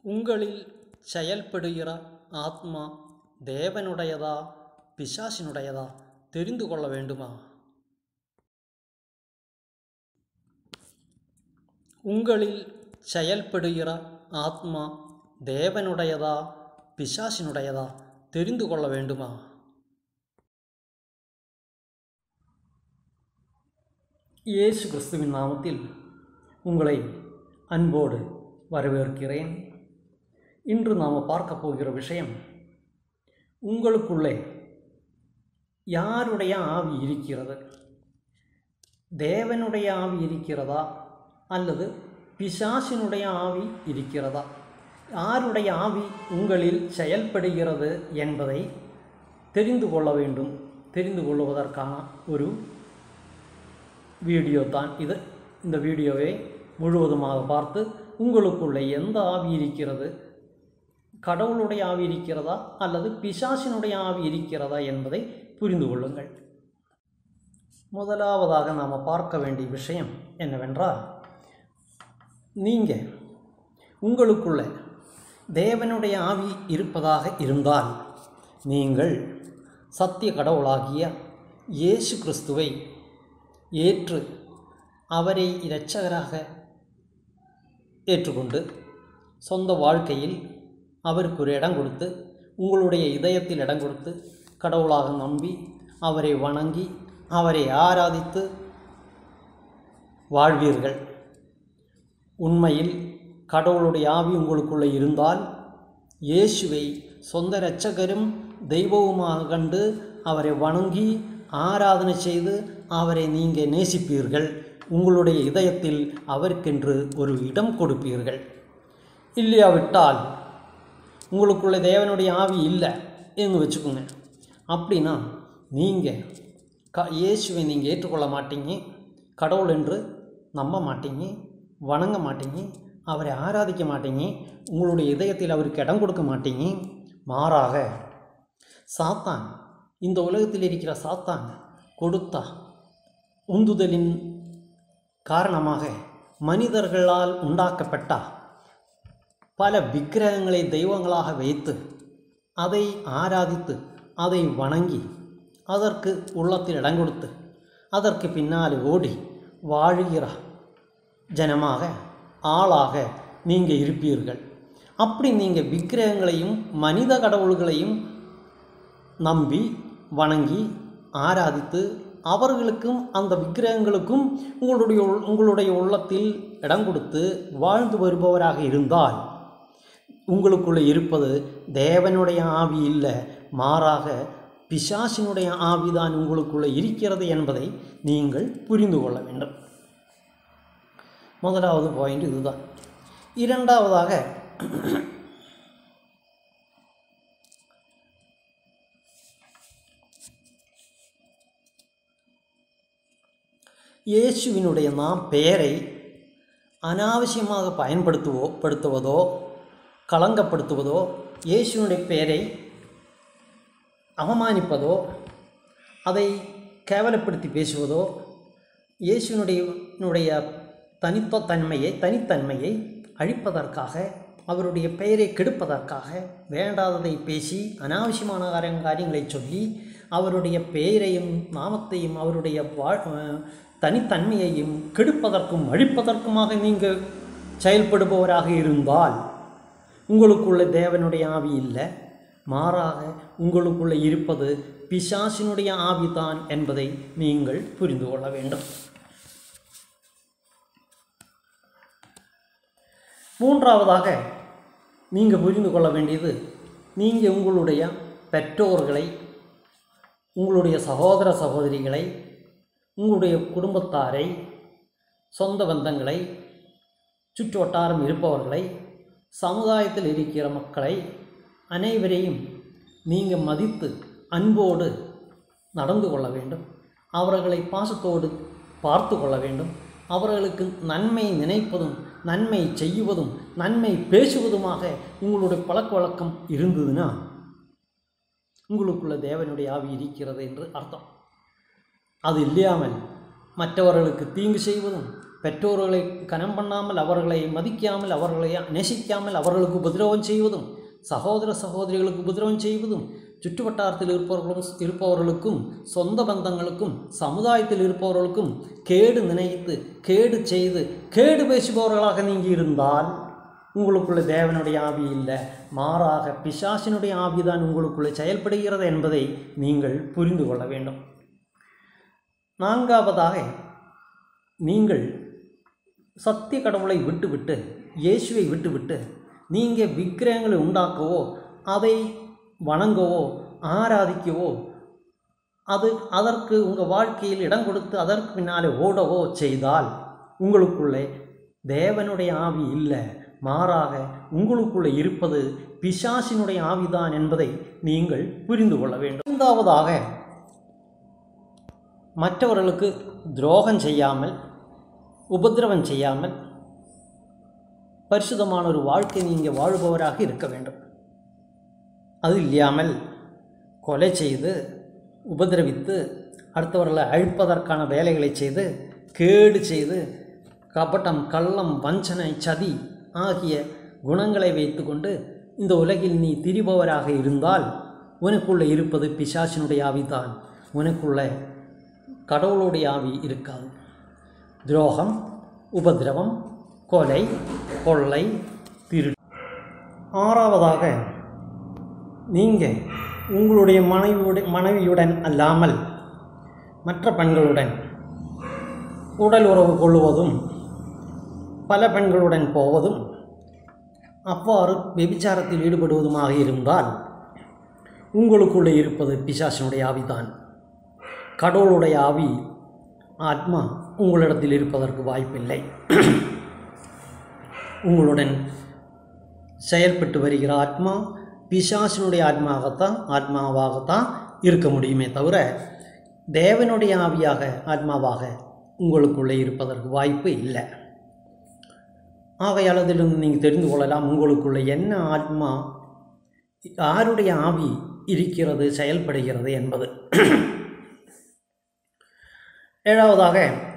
உங்களில் செயல்படுகிற ஆத்மா தேவனுடையதா பிசாசினுடையதா தெரிந்து கொள்ள வேண்டுமா உங்களில் செயல்படுகிற ஆத்மா தேவனுடையதா பிசாசினுடையதா தெரிந்து கொள்ள வேண்டுமா இயேசு கிறிஸ்துவின் நாமத்தில் உங்களை அன்போடு வரவேற்கிறேன் இன்று நாம் பார்க்க போகிற விஷயம் உங்களுக்குள்ளே யாருடைய ஆவி இருக்கிறது தேவனுடைய ஆவி இருக்கிறதா அல்லது பிசாசினுடைய ஆவி இருக்கிறதா யாருடைய ஆவி உங்களில் செயல்படுகிறது என்பதை தெரிந்து கொள்ள வேண்டும் தெரிந்து கொள்வதற்கான ஒரு வீடியோ தான் இது இந்த வீடியோவை முழுவதுமாக பார்த்து உங்களுக்குள்ளே எந்த ஆவி இருக்கிறது கடவுளுடைய ஆவி இருக்கிறதா அல்லது பிசாசினுடைய ஆவி இருக்கிறதா என்பதை புரிந்து கொள்ளுங்கள் முதலாவதாக நாம் பார்க்க வேண்டிய விஷயம் என்னவென்றால் நீங்கள் உங்களுக்குள்ள தேவனுடைய ஆவி இருப்பதாக இருந்தால் நீங்கள் சத்திய கடவுளாகிய இயேசு கிறிஸ்துவை ஏற்று அவரை இரட்சகராக ஏற்றுக்கொண்டு சொந்த வாழ்க்கையில் அவருக்கு ஒரு இடம் கொடுத்து உங்களுடைய இதயத்தில் இடம் கொடுத்து கடவுளாக நம்பி அவரை வணங்கி அவரை ஆராதித்து வாழ்வீர்கள் உண்மையில் கடவுளுடைய ஆவி உங்களுக்குள்ளே இருந்தால் இயேசுவை சொந்த இரட்சகரும் தெய்வவுமாக கண்டு அவரை வணங்கி ஆராதனை செய்து அவரை நீங்கள் நேசிப்பீர்கள் உங்களுடைய இதயத்தில் அவருக்கென்று ஒரு இடம் கொடுப்பீர்கள் இல்லையாவிட்டால் உங்களுக்குள்ள தேவனுடைய ஆவி இல்லை என்று வச்சுக்கோங்க அப்படின்னா நீங்கள் க இயேசுவை நீங்கள் ஏற்றுக்கொள்ள மாட்டீங்க கடவுள் என்று நம்ப மாட்டீங்க வணங்க மாட்டீங்க அவரை ஆராதிக்க மாட்டீங்க உங்களுடைய இதயத்தில் அவருக்கு இடம் கொடுக்க மாட்டீங்க மாறாக சாத்தான் இந்த உலகத்தில் இருக்கிற சாத்தான் கொடுத்தா உந்துதலின் காரணமாக மனிதர்களால் உண்டாக்கப்பட்ட பல விக்கிரகங்களை தெய்வங்களாக வைத்து அதை ஆராதித்து அதை வணங்கி அதற்கு உள்ளத்தில் இடம் கொடுத்து அதற்கு பின்னால் ஓடி வாழுகிற ஜனமாக ஆளாக நீங்கள் இருப்பீர்கள் அப்படி நீங்கள் விக்கிரகங்களையும் மனித கடவுள்களையும் நம்பி வணங்கி ஆராதித்து அவர்களுக்கும் அந்த விக்கிரகங்களுக்கும் உங்களுடைய உள்- உங்களுடைய உள்ளத்தில் இடம் கொடுத்து வாழ்ந்து வருபவராக இருந்தால் உங்களுக்குள்ளே இருப்பது தேவனுடைய ஆவி இல்லை மாறாக பிசாசினுடைய ஆவிதான் உங்களுக்குள்ளே இருக்கிறது என்பதை நீங்கள் புரிந்து கொள்ள வேண்டும் முதலாவது பாயிண்ட் இதுதான் இரண்டாவதாக இயேசுவினுடைய நாம் பெயரை அனாவசியமாக பயன்படுத்துவோ படுத்துவதோ களங்கப்படுத்துவதோ இயேசுவினுடைய பெயரை அவமானிப்பதோ அதை கேவலப்படுத்தி பேசுவதோ இயேசுவினுடைய னுடைய தனித்த தன்மையை தனித்தன்மையை அழிப்பதற்காக அவருடைய பெயரை கெடுப்பதற்காக வேண்டாததை பேசி அனாவசியமான காரிய- காரியங்களை சொல்லி அவருடைய பெயரையும் நாமத்தையும் அவருடைய வாழ் அஹ், தனித்தன்மையையும் கெடுப்பதற்கும் அழிப்பதற்குமாக நீங்கள் செயல்படுபவராக இருந்தால் உங்களுக்குள்ள தேவனுடைய ஆவி இல்லை மாறாக உங்களுக்குள்ளே இருப்பது பிசாசினுடைய ஆவிதான் என்பதை நீங்கள் புரிந்து கொள்ள வேண்டும் மூன்றாவதாக நீங்கள் புரிந்து கொள்ள வேண்டியது நீங்கள் உங்களுடைய பெற்றோர்களை உங்களுடைய சகோதர சகோதரிகளை உங்களுடைய குடும்பத்தாரை சொந்த பந்தங்களை சுற்று வட்டாரம் இருப்பவர்களை சமுதாயத்தில் இருக்கிற மக்களை அனைவரையும் நீங்கள் மதித்து அன்போடு நடந்து கொள்ள வேண்டும் அவர்களை பாசத்தோடு பார்த்து கொள்ள வேண்டும் அவர்களுக்கு நன்மை நினைப்பதும் நன்மை செய்வதும் நன்மை பேசுவதுமாக உங்களுடைய பழக்க வழக்கம் இருந்ததுன்னா உங்களுக்குள்ள தேவனுடைய ஆவி இருக்கிறது என்று அர்த்தம் அது இல்லாமல் மற்றவர்களுக்கு தீங்கு செய்வதும் பெற்றோர்களை கனம் பண்ணாமல் அவர்களை மதிக்காமல் அவர்களை நேசிக்காமல் அவர்களுக்கு உபதிரவம் செய்வதும் சகோதர சகோதரிகளுக்கு உபதிரவம் செய்வதும் சுற்றுவட்டாரத்தில் இருப்பவர்களும் இருப்பவர்களுக்கும் சொந்த பந்தங்களுக்கும் சமுதாயத்தில் இருப்பவர்களுக்கும் கேடு நினைத்து கேடு செய்து கேடு பேசுபவர்களாக நீங்கள் இருந்தால் உங்களுக்குள்ள தேவனுடைய ஆவி இல்லை மாறாக பிசாசினுடைய ஆவி தான் உங்களுக்குள்ளே செயல்படுகிறது என்பதை நீங்கள் புரிந்து கொள்ள வேண்டும் நான்காவதாக நீங்கள் சத்திய கடவுளை விட்டுவிட்டு இயேசுவை விட்டுவிட்டு நீங்கள் விக்கிரகங்களை உண்டாக்கவோ அதை வணங்கவோ ஆராதிக்கவோ அது அதற்கு உங்கள் வாழ்க்கையில் இடம் கொடுத்து அதற்கு பின்னாலே ஓடவோ செய்தால் உங்களுக்குள்ளே தேவனுடைய ஆவி இல்லை மாறாக உங்களுக்குள்ளே இருப்பது பிசாசினுடைய ஆவிதான் என்பதை நீங்கள் புரிந்து கொள்ள வேண்டும் ஐந்தாவதாக மற்றவர்களுக்கு துரோகம் செய்யாமல் உபதிரவம் செய்யாமல் பரிசுத்தமான ஒரு வாழ்க்கை நீங்கள் வாழ்பவராக இருக்க வேண்டும் அது இல்லாமல் கொலை செய்து உபதிரவித்து அடுத்தவர்களை அழிப்பதற்கான வேலைகளை செய்து கேடு செய்து கபட்டம் கள்ளம் வஞ்சனை சதி ஆகிய குணங்களை வைத்துக்கொண்டு இந்த உலகில் நீ திரிபவராக இருந்தால் உனக்குள்ளே இருப்பது பிசாசினுடைய ஆவிதான் உனக்குள்ளே கடவுளுடைய ஆவி இருக்காது துரோகம் உபதிரவம் கொலை கொள்ளை திரு ஆறாவதாக நீங்கள் உங்களுடைய மனைவியுடன் மனைவியுடன் அல்லாமல் மற்ற பெண்களுடன் உடல் உறவு கொள்வதும் பல பெண்களுடன் போவதும் அவ்வாறு விபிச்சாரத்தில் ஈடுபடுவதுமாக இருந்தால் உங்களுக்குள்ளே இருப்பது பிசாசினுடைய ஆவிதான் கடவுளுடைய ஆவி ஆத்மா உங்களிடத்தில் இருப்பதற்கு வாய்ப்பில்லை உங்களுடன் செயல்பட்டு வருகிற ஆத்மா பிசாசினுடைய ஆத்மாகத்தான் ஆத்மாவாகத்தான் இருக்க முடியுமே தவிர தேவனுடைய ஆவியாக ஆத்மாவாக உங்களுக்குள்ளே இருப்பதற்கு வாய்ப்பு இல்லை ஆகையால் அதிலிருந்து நீங்கள் தெரிந்து கொள்ளலாம் உங்களுக்குள்ளே என்ன ஆத்மா யாருடைய ஆவி இருக்கிறது செயல்படுகிறது என்பது ஏழாவதாக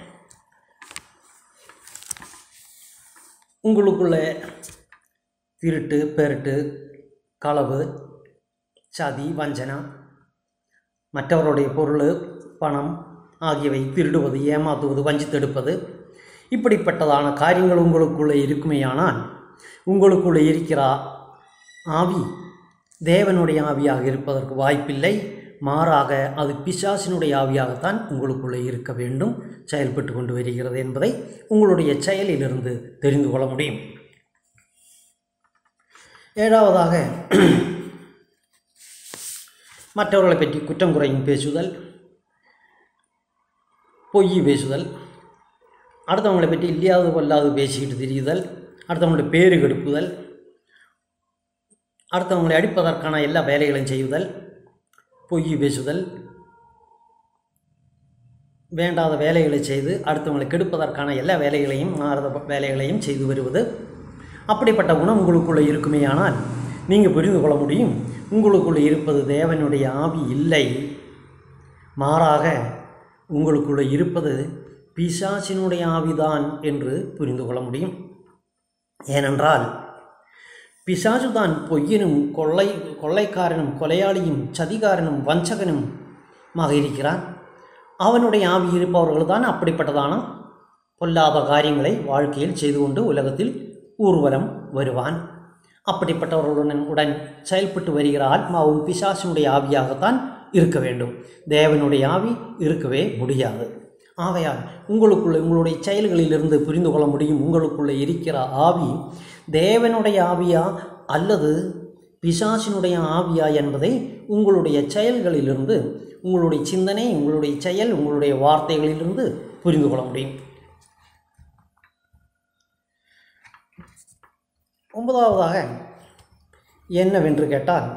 உங்களுக்குள்ளே திருட்டு பெருட்டு களவு சதி வஞ்சனா மற்றவருடைய பொருள் பணம் ஆகியவை திருடுவது ஏமாத்துவது வஞ்சித்தெடுப்பது இப்படிப்பட்டதான காரியங்கள் உங்களுக்குள்ளே இருக்குமேயானால் உங்களுக்குள்ளே இருக்கிற ஆவி தேவனுடைய ஆவியாக இருப்பதற்கு வாய்ப்பில்லை மாறாக அது பிசாசினுடைய ஆவியாகத்தான் உங்களுக்குள்ளே இருக்க வேண்டும் செயல்பட்டு கொண்டு வருகிறது என்பதை உங்களுடைய செயலிலிருந்து தெரிந்து கொள்ள முடியும் ஏழாவதாக மற்றவர்களை பற்றி குற்றம் குறையும் பேசுதல் பொய் பேசுதல் அடுத்தவங்களை பற்றி இல்லையாவது கொல்லாது பேசிக்கிட்டு திரியுதல் அடுத்தவங்களுடைய பேரு கெடுப்புதல் அடுத்தவங்களை அடிப்பதற்கான எல்லா வேலைகளையும் செய்யுதல் பொய் பேசுதல் வேண்டாத வேலைகளை செய்து அடுத்தவங்களை கெடுப்பதற்கான எல்லா வேலைகளையும் மாறுத வேலைகளையும் செய்து வருவது அப்படிப்பட்ட குணம் உங்களுக்குள்ளே இருக்குமேயானால் நீங்கள் புரிந்து கொள்ள முடியும் உங்களுக்குள்ளே இருப்பது தேவனுடைய ஆவி இல்லை மாறாக உங்களுக்குள்ளே இருப்பது பிசாசினுடைய ஆவிதான் என்று புரிந்து கொள்ள முடியும் ஏனென்றால் பிசாசுதான் பொய்யனும் கொள்ளை கொள்ளைக்காரனும் கொலையாளியும் சதிகாரனும் வஞ்சகனும் மாக இருக்கிறான் அவனுடைய ஆவி இருப்பவர்கள் தான் அப்படிப்பட்டதான பொல்லாத காரியங்களை வாழ்க்கையில் செய்து கொண்டு உலகத்தில் ஊர்வலம் வருவான் அப்படிப்பட்டவர்களுடன் உடன் செயல்பட்டு வருகிற ஆத்மாவும் பிசாசினுடைய ஆவியாகத்தான் இருக்க வேண்டும் தேவனுடைய ஆவி இருக்கவே முடியாது ஆகையால் உங்களுக்குள்ளே உங்களுடைய செயல்களிலிருந்து புரிந்து கொள்ள முடியும் உங்களுக்குள்ளே இருக்கிற ஆவி தேவனுடைய ஆவியா அல்லது பிசாசினுடைய ஆவியா என்பதை உங்களுடைய செயல்களிலிருந்து உங்களுடைய சிந்தனை உங்களுடைய செயல் உங்களுடைய வார்த்தைகளிலிருந்து புரிந்து கொள்ள முடியும் ஒன்பதாவதாக என்னவென்று கேட்டால்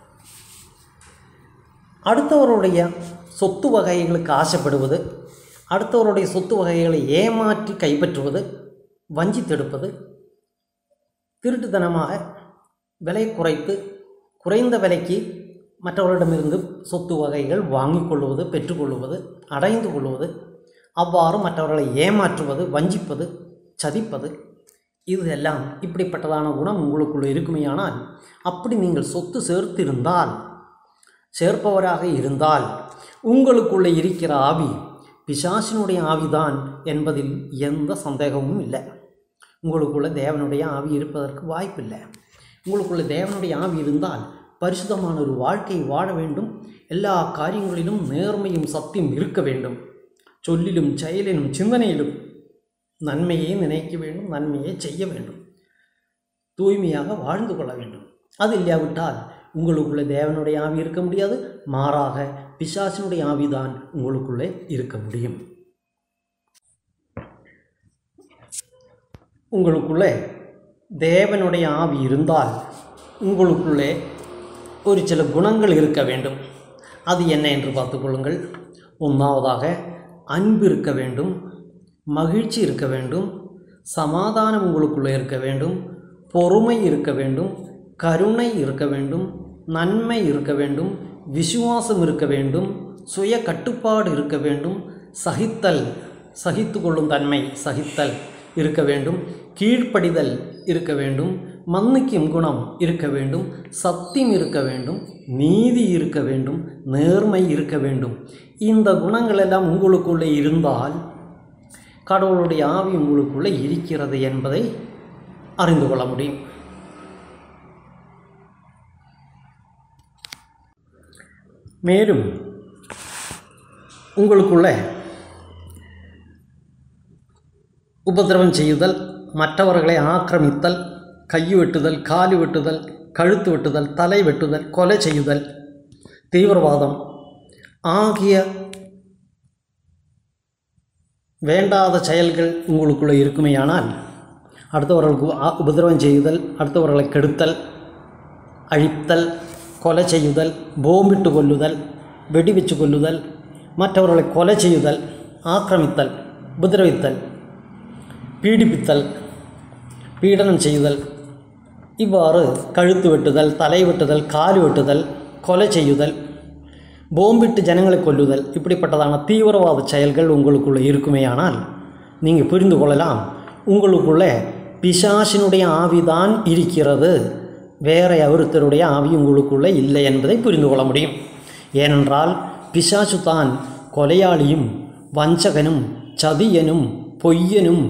அடுத்தவருடைய சொத்து வகைகளுக்கு ஆசைப்படுவது அடுத்தவருடைய சொத்து வகைகளை ஏமாற்றி கைப்பற்றுவது வஞ்சித்தெடுப்பது திருட்டுத்தனமாக விலை குறைத்து குறைந்த விலைக்கு மற்றவர்களிடமிருந்து சொத்து வகைகள் வாங்கிக் கொள்வது பெற்றுக்கொள்வது அடைந்து கொள்வது அவ்வாறு மற்றவர்களை ஏமாற்றுவது வஞ்சிப்பது சதிப்பது இதெல்லாம் இப்படிப்பட்டதான குணம் உங்களுக்குள்ள இருக்குமேயானால் அப்படி நீங்கள் சொத்து சேர்த்திருந்தால் சேர்ப்பவராக இருந்தால் உங்களுக்குள்ளே இருக்கிற ஆவி பிசாசினுடைய ஆவிதான் என்பதில் எந்த சந்தேகமும் இல்லை உங்களுக்குள்ள தேவனுடைய ஆவி இருப்பதற்கு வாய்ப்பில்லை உங்களுக்குள்ள தேவனுடைய ஆவி இருந்தால் பரிசுத்தமான ஒரு வாழ்க்கை வாழ வேண்டும் எல்லா காரியங்களிலும் நேர்மையும் சத்தியம் இருக்க வேண்டும் சொல்லிலும் செயலிலும் சிந்தனையிலும் நன்மையை நினைக்க வேண்டும் நன்மையை செய்ய வேண்டும் தூய்மையாக வாழ்ந்து கொள்ள வேண்டும் அது இல்லாவிட்டால் உங்களுக்குள்ளே தேவனுடைய ஆவி இருக்க முடியாது மாறாக பிசாசினுடைய ஆவிதான் உங்களுக்குள்ளே இருக்க முடியும் உங்களுக்குள்ளே தேவனுடைய ஆவி இருந்தால் உங்களுக்குள்ளே ஒரு சில குணங்கள் இருக்க வேண்டும் அது என்ன என்று பார்த்துக்கொள்ளுங்கள் ஒன்றாவதாக அன்பு இருக்க வேண்டும் மகிழ்ச்சி இருக்க வேண்டும் சமாதானம் உங்களுக்குள்ளே இருக்க வேண்டும் பொறுமை இருக்க வேண்டும் கருணை இருக்க வேண்டும் நன்மை இருக்க வேண்டும் விசுவாசம் இருக்க வேண்டும் சுய கட்டுப்பாடு இருக்க வேண்டும் சகித்தல் சகித்து கொள்ளும் தன்மை சகித்தல் இருக்க வேண்டும் கீழ்ப்படிதல் இருக்க வேண்டும் மன்னிக்கும் குணம் இருக்க வேண்டும் சத்தியம் இருக்க வேண்டும் நீதி இருக்க வேண்டும் நேர்மை இருக்க வேண்டும் இந்த குணங்கள் எல்லாம் உங்களுக்குள்ளே இருந்தால் கடவுளுடைய ஆவி உங்களுக்குள்ளே இருக்கிறது என்பதை அறிந்து கொள்ள முடியும் மேலும் உங்களுக்குள்ள உபதிரவம் செய்யுதல் மற்றவர்களை ஆக்கிரமித்தல் கை வெட்டுதல் காலு வெட்டுதல் கழுத்து வெட்டுதல் தலை வெட்டுதல் கொலை செய்யுதல் தீவிரவாதம் ஆகிய வேண்டாத செயல்கள் உங்களுக்குள்ளே இருக்குமேயானால் அடுத்தவர்களுக்கு ஆ- உபதிரவம் செய்யுதல் அடுத்தவர்களை கெடுத்தல் அழித்தல் கொலை செய்யுதல் போம்பிட்டு கொல்லுதல் வெடி வச்சு கொல்லுதல் மற்றவர்களை கொலை செய்யுதல் ஆக்கிரமித்தல் உபதிரவித்தல் பீடிப்பித்தல் பீடனம் செய்யுதல் இவ்வாறு கழுத்து வெட்டுதல் தலை வெட்டுதல் கால் வெட்டுதல் கொலை செய்யுதல் போம்பிட்டு ஜனங்களை கொல்லுதல் இப்படிப்பட்டதான தீவிரவாத செயல்கள் உங்களுக்குள்ளே இருக்குமேயானால் நீங்கள் புரிந்து கொள்ளலாம் உங்களுக்குள்ளே பிசாசினுடைய ஆவிதான் இருக்கிறது வேற ஒருத்தருடைய ஆவி உங்களுக்குள்ளே இல்லை என்பதை புரிந்து கொள்ள முடியும் ஏனென்றால் பிசாசு தான் கொலையாளியும் வஞ்சகனும் சதியனும் பொய்யனும்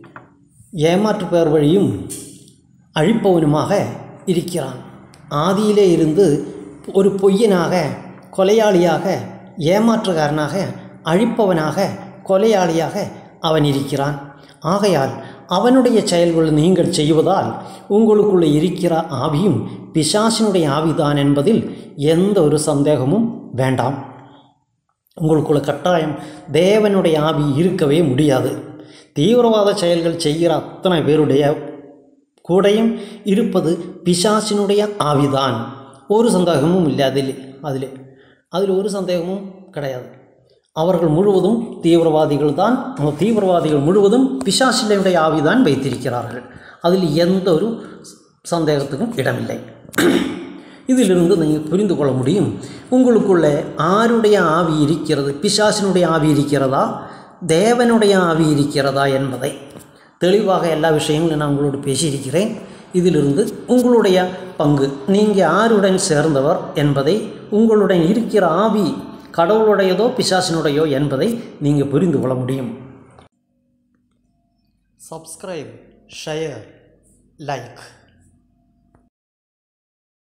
ஏமாற்று பேர் வழியும் அழிப்பவனுமாக இருக்கிறான் ஆதியிலே இருந்து ஒரு பொய்யனாக கொலையாளியாக ஏமாற்றுகாரனாக அழிப்பவனாக கொலையாளியாக அவன் இருக்கிறான் ஆகையால் அவனுடைய செயல்கள் நீங்கள் செய்வதால் உங்களுக்குள்ளே இருக்கிற ஆவியும் பிசாசினுடைய ஆவிதான் என்பதில் எந்த ஒரு சந்தேகமும் வேண்டாம் உங்களுக்குள்ள கட்டாயம் தேவனுடைய ஆவி இருக்கவே முடியாது தீவிரவாத செயல்கள் செய்கிற அத்தனை பேருடைய கூடையும் இருப்பது பிசாசினுடைய ஆவிதான் ஒரு சந்தேகமும் இல்லை அதில் அதில் அதில் ஒரு சந்தேகமும் கிடையாது அவர்கள் முழுவதும் தீவிரவாதிகள் தான் அந்த தீவிரவாதிகள் முழுவதும் பிசாசினுடைய ஆவிதான் வைத்திருக்கிறார்கள் அதில் எந்த ஒரு சந்தேகத்துக்கும் இடமில்லை இதிலிருந்து நீங்கள் புரிந்து கொள்ள முடியும் உங்களுக்குள்ளே ஆருடைய ஆவி இருக்கிறது பிசாசினுடைய ஆவி இருக்கிறதா தேவனுடைய ஆவி இருக்கிறதா என்பதை தெளிவாக எல்லா விஷயங்களும் நான் உங்களோடு பேசியிருக்கிறேன் இதிலிருந்து உங்களுடைய பங்கு நீங்கள் யாருடன் சேர்ந்தவர் என்பதை உங்களுடன் இருக்கிற ஆவி கடவுளுடையதோ பிசாசினுடையோ என்பதை நீங்கள் புரிந்து கொள்ள முடியும் சப்ஸ்கிரைப் ஷேர் லைக்